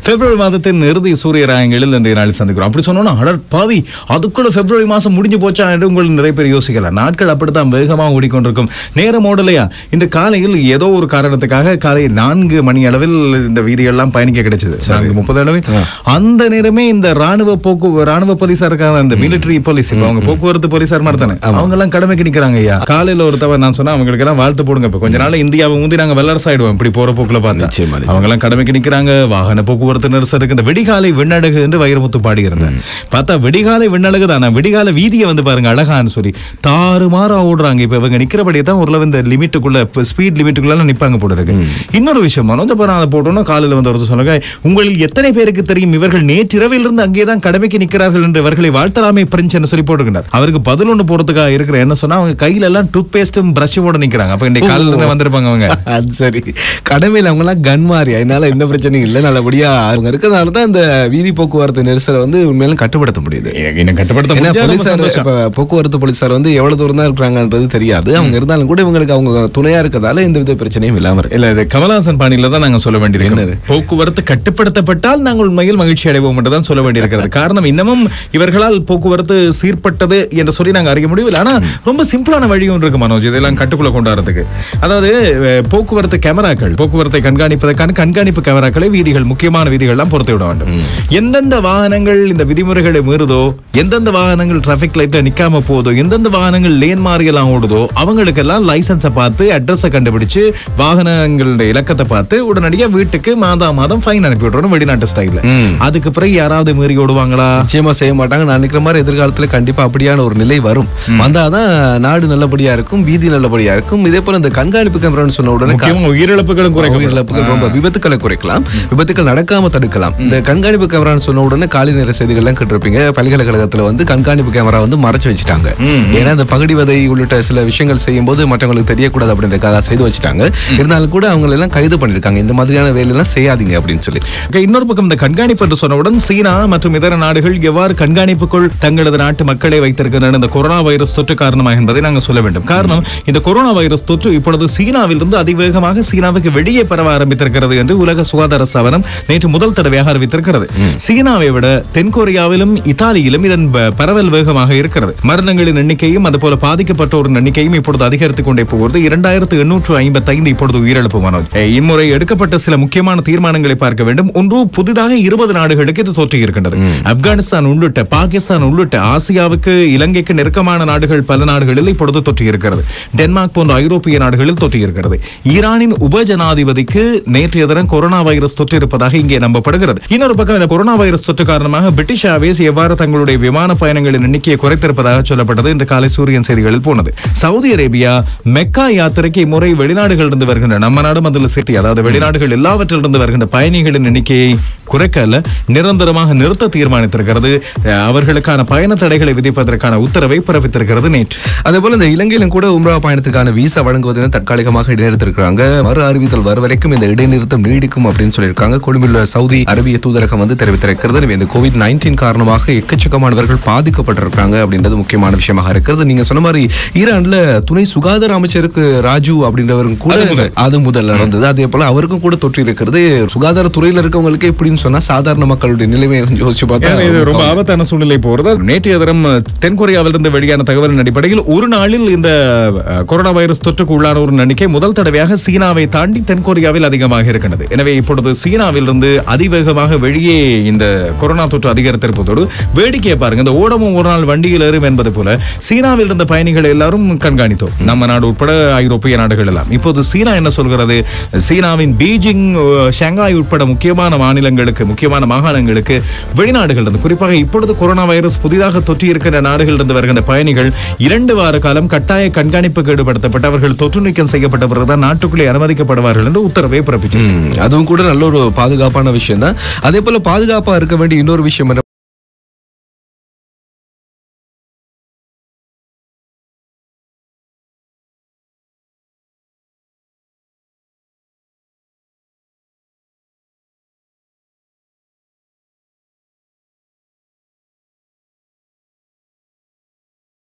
பிப்ரவரி மாதத்தின் இறுதி சூரிய ராயங்களில் இன்றைய நாளில் சந்திக்கிறோம் அப்படி சொன்னோம்னா அடர் பாவி அதுக்குள்ள பிப்ரவரி மாசம் முடிஞ்சு போச்சா என்று உங்கள் நிறைய பேர் யோசிக்கலாம் நாட்கள் அப்படித்தான் வேகமாக ஓடிக்கொண்டிருக்கும் நேரம் ஓடலையா இந்த காலையில் ஏதோ ஒரு காரணத்துக்காக காலை நான்கு மணி அளவில் இந்த வீதியெல்லாம் பயணிக்க கிடைச்சது நான்கு முப்பது அளவில் அந்த நேரமே இந்த ராணுவ போக்கு ராணுவ போலீஸா இருக்காங்க இந்த மிலிட்டரி போலீஸ் இப்ப அவங்க போக்குவரத்து போலீஸார் மாதிரி தானே அவங்க எல்லாம் கடமைக்கு நிக்கிறாங்க ஐயா காலையில ஒரு தவிர நான் சொன்னா அவங்களுக்கு எல்லாம் வாழ்த்து போடுங்க இப்ப கொஞ்ச நாள் இந்தியாவை முந்தி நாங்க வல்லரசு ஆயிடுவோம் இப்படி போற போக்குல பார்த்தா நிச்சயமா, நிச்சயமா. அவங்க எல்லாம் கடமைக்கு நிக்கிறாங்க வாகன போக்குவரத்து நெரிசலுக்கு இந்த வெடிகாலை விண்ணழகு என்று வைரமுத்து பாடியிருந்தேன் பார்த்தா வெடிகாலை விண்ணழகு தான் நான் வெடிகால வீதியை வந்து பாருங்க அழகான்னு சொல்லி தாறுமாறா ஓடுறாங்க இப்ப இவங்க நிக்கிறபடியே தான் ஓரளவு இந்த லிமிட்டுக்குள்ள ஸ்பீட் லிமிட்டுக்குள்ள நிப்பாங்க போல இருக்கு இன்னொரு விஷயம் மனோஜ் அப்புறம் அதை போட்டோம்னா காலையில வந்து ஒருத்தர் சொன்னாங்க உங்களில் எத்தனை பேருக்கு தெரியும் இவர்கள் நேற்றிரவில் இருந்து அங்கே தான் கடமைக்கு நிற்கிறார்கள் என்று இவர்களை வாழ்த்தலாமே பிரெஞ்சு என்று சொல்லி போட்டுருக்கிறார் அவருக்கு பதில் ஒன்று போறதுக்காக இருக்கிற என்ன சொன்னா அவங்க கையில எல்லாம் டூத் பேஸ்டும் பிரஷோட நிக்கிறாங்க அப்ப இன்னைக்கு காலையில இருந்து வந்திருப்பாங்க அவங்க அது சரி கடமையில் அவங்க எல்லாம் கன் மாறி அதனால எந்த பிரச்சனையும் இல்லை நல்லபடியா அவங்க இருக்கிறதுனால தான் இந்த வீதி போக்குவரத்து நெரிசலை வந்து உண்மையிலும் கட்டுப்படுத்த முடியுது இன்னும் கட்டுப்படுத்த ஏன்னா முடியாத ரொம்ப போலீசார் சந்தோஷம். இப்ப போக்குவரத்து போலீசார் வந்து எவ்வளவு தூரம் தான் இருக்கிறாங்கன்றது தெரியாது அவங்க இருந்தாலும் கூட இவங்களுக்கு அவங்க துணையா இருக்கிறதால எந்த வித பிரச்சனையும் இல்லாம இருக்கு இல்ல இது கமலஹாசன் பாணியில தான் நாங்க சொல்ல வேண்டியிருக்கிறது போக்குவரத்து கட்டுப்படுத்தப்பட்டால் நாங்கள் உண்மையில் மகிழ்ச்சி அடைவோம் என்று தான் சொல்ல வேண்டியிருக்கிறது காரணம் இன்னமும் இவர்களால் போக்குவரத்து சீர்பட்டது என்று சொல்லி நாங்க அறிய முடியவில்லை ஆனா ரொம்ப சிம்பிளான வழி ஒன்று இருக்கு மனோஜ் இதெல்லாம் கட்டுக்குள்ள கொண்டாடுறதுக்கு அதாவது அஹ், போக்குவரத்து கேமராக்கள் போக்குவரத்தை கண்காணிப்பதற்கான கண்காணிப்பு கேமராக்களை வீதிகள் முக்கியமான வீதிகள்லாம் பொறுத்து விட வேண்டும் எந்தெந்த வாகனங்கள் இந்த விதிமுறைகளை மீறுதோ எந்தெந்த வாகனங்கள் டிராபிக் லைட்ல நிக்காம போதோ எந்தெந்த வாகனங்கள் லேன் மாறி எல்லாம் ஓடுதோ அவங்களுக்கெல்லாம் லைசன்ஸை பார்த்து அட்ரஸை கண்டுபிடிச்சு வாகனங்களுடைய இலக்கத்தை பார்த்து உடனடியா வீட்டுக்கு மாதா மாதம் ஃபைன் அனுப்பி விடுறோம் வெளிநாட்டு ஸ்டைல்ல அதுக்கு பிறகு யாராவது மீறி ஓடுவாங்களா நிச்சயமா செய்ய மாட்டாங்க நான் நினைக்கிற மாதிரி எதிர்காலத்துல கண்டிப்பா அப்படியான ஒரு நிலை வரும் வந்தாதான் நாடு நல்லபடியா இருக்கும் வீதி நல்லபடியா இருக்கும் இதே போல இந்த கண்காணிப்பு கேமரான்னு சொன்ன உடனே முக்கியமா உயிரிழப்புகளும் குறைக்கும் உயிரிழப்புகள் ரொம்ப விபத்துக்களை குறைக்கலாம் விபத்துக்கள் நடக்காம தடுக்கலாம் இந்த கண்காணிப்பு கேமரான்னு சொன்ன உடனே காலை நேர செய்திகள்லாம் கேட்டிருப்பீங்க பல்கலைக்கழகத்துல வந்து கண்காணிப்பு கேமரா வந்து மறைச்சு வச்சுட்டாங்க ஏன்னா இந்த பகுடிவதை உள்ளிட்ட சில விஷயங்கள் செய்யும் போது மற்றவங்களுக்கு தெரியக்கூடாது அப்படின்றதுக்காக செய்து வச்சுட்டாங்க இருந்தாலும் கூட அவங்களை எல்லாம் கைது பண்ணிருக்காங்க இந்த மாதிரியான வேலையெல்லாம் செய்யாதீங்க அப்படின்னு சொல்லி Okay, இன்னொரு பக்கம் இந்த கண்காணிப்பு என்று சொன்னவுடன் சீனா மற்றும் இதர நாடுகள் எவ்வாறு கண்காணிப்புக்குள் தங்களது நாட்டு மக்களை வைத்திருக்கின்றன இந்த கொரோனா வைரஸ் தொற்று காரணமாக என்பதை நாங்கள் சொல்ல வேண்டும் காரணம் இந்த கொரோனா வைரஸ் தொற்று இப்பொழுது சீனாவிலிருந்து அதிவேகமாக சீனாவுக்கு வெளியே பரவ ஆரம்பித்திருக்கிறது என்று உலக சுகாதார ஸ்தாபனம் நேற்று முதல் தடவையாக அறிவித்திருக்கிறது சீனாவை விட தென்கொரியாவிலும் இத்தாலியிலும் இதன் ப- பரவல் வேகமாக இருக்கிறது மரணங்களின் எண்ணிக்கையும் அதுபோல பாதிக்கப்பட்டோரின் எண்ணிக்கையும் இப்பொழுது அதிகரித்துக் கொண்டே போகிறது இரண்டாயிரத்து எண்ணூற்று ஐம்பத்தைந்து இப்பொழுது உயிரிழப்பு மனோஜ் ஏ, இம்முறை எடுக்கப்பட்ட சில முக்கியமான தீர்மானங்களை பார்க்க வேண்டும் ஒன்று புதிதாக இருபது நாடுகளுக்கு இது தோற்றி இருக்கின்றது ஆப்கானிஸ்தான் உள்ளிட்ட பாகிஸ்தான் உள்ளிட்ட ஆசியாவுக்கு இலங்கைக்கு நெருக்கமான நாடுகள் பல நாடுகளில் இப்பொழுது தொற்றி இருக்கிறது டென்மார்க் போன்ற ஐரோப்பிய நாடுகளில் தொற்றி இருக்கிறது ஈரானின் உப ஜனாதிபதிக்கு நேற்றைய தினம் கொரோனா வைரஸ் தொற்று இருப்பதாக இங்கே நம்பப்படுகிறது இன்னொரு பக்கம் இந்த கொரோனா வைரஸ் தொற்று காரணமாக பிரிட்டிஷ் ஏர்வேஸ் எவ்வாறு தங்களுடைய விமான பயணங்களின் எண்ணிக்கையை குறைத்திருப்பதாக சொல்லப்பட்டது இன்று காலை சூரியன் செய்திகளில் போனது சவுதி அரேபியா மெக்கா யாத்திரைக்கு இம்முறை வெளிநாடுகளிலிருந்து வருகின்ற நம்ம நாடும் அதில் சேர்த்து அதாவது வெளிநாடுகள் எல்லாவற்றிலிருந்து வருகின்ற பயணிகளின் எண்ணிக்கையை குறைக்க அல்ல நிரந்தரமாக நிறுத்த தீர்மானித்திருக்கிறது அஹ், அவர்களுக்கான பயண தடைகளை விதிப்பதற்கான உத்தரவை பிறப்பித்திருக்கிறது நேற்று அதே போல இந்த இலங்கையிலும் கூட உம்ரா பயணத்துக்கான விசா வழங்குவதை தற்காலிகமாக இடைநிறுத்திருக்காங்க மறு அறிவித்தல் வரும் வரைக்கும் இந்த இடைநிறுத்தம் நீடிக்கும் அப்படின்னு சொல்லியிருக்காங்க கொழும்பில் உள்ள சவுதி அரேபிய தூதரகம் வந்து தெரிவித்திருக்கிறது எனவே இந்த கோவிட் நைன்டீன் காரணமாக எக்கச்சக்கமானவர்கள் பாதிக்கப்பட்டிருக்காங்க அப்படின்றது முக்கியமான விஷயமாக இருக்கிறது நீங்க சொன்ன மாதிரி ஈரான்ல துணை சுகாதார அமைச்சருக்கு ராஜு அப்படின்றவரும் கூட அது முதல் நடந்தது அதே போல அவருக்கும் கூட தொற்று இருக்கிறது சுகாதாரத்துறையில இருக்கவங்களுக்கு எப்படின்னு சொன்னா சாதாரண மக்களுடைய நிலைமையை கொஞ்சம் யோசிச்சு ஏன்னா இது பார்த்தா ரொம்ப ஆபத்தான சூழ்நிலை போறது நேற்றைய தினம் தென்கொரியாவிலிருந்து வெளியான தகவலின் அடிப்படையில் ஒரு நாளில் இந்த அஹ், கொரோனா வைரஸ் தொற்றுக்கு உள்ளானோரின் எண்ணிக்கை முதல் தடவையாக சீனாவை தாண்டி தென்கொரியாவில் அதிகமாக இருக்கின்றது எனவே இப்பொழுது சீனாவிலிருந்து அதிவேகமாக வெளியே இந்த கொரோனா தொற்று அதிகரித்திருப்பதோடு வேடிக்கையை பாருங்க இந்த ஓடமும் ஒரு நாள் வண்டியில் ஏறும் என்பது போல சீனாவில் இருந்த பயணிகள் எல்லாரும் கண்காணித்தோம் நம்ம நாடு உட்பட ஐரோப்பிய நாடுகள் எல்லாம் இப்போது சீனா என்ன சொல்கிறது சீனாவின் பீஜிங் அஹ், ஷாங்காய் உட்பட முக்கியமான மாநிலங்களுக்கு முக்கியமான மாகாணங்களுக்கு வெளிநாடுகள் இருந்து குறிப்பாக இப்பொழுது கொரோனா வைரஸ் புதிதாக தொற்றி இருக்கிற நாடுகளில் இருந்து வருகின்ற பயணிகள் இரண்டு வார காலம் கட்டாய கண்காணிப்புக்கு ஈடுபடுத்தப்பட்டு அவர்கள் தொற்று நீக்கம் செய்யப்பட்ட பிறகுதான் நாட்டுக்குள்ளே அனுமதிக்கப்படுவார்கள் என்று உத்தரவை பிறப்பிச்சு ம், அதுவும் கூட நல்ல ஒரு பாதுகாப்பான விஷயம் தான் அதே போல பாதுகாப்பா இருக்க வேண்டிய இன்னொரு விஷயம் என்ன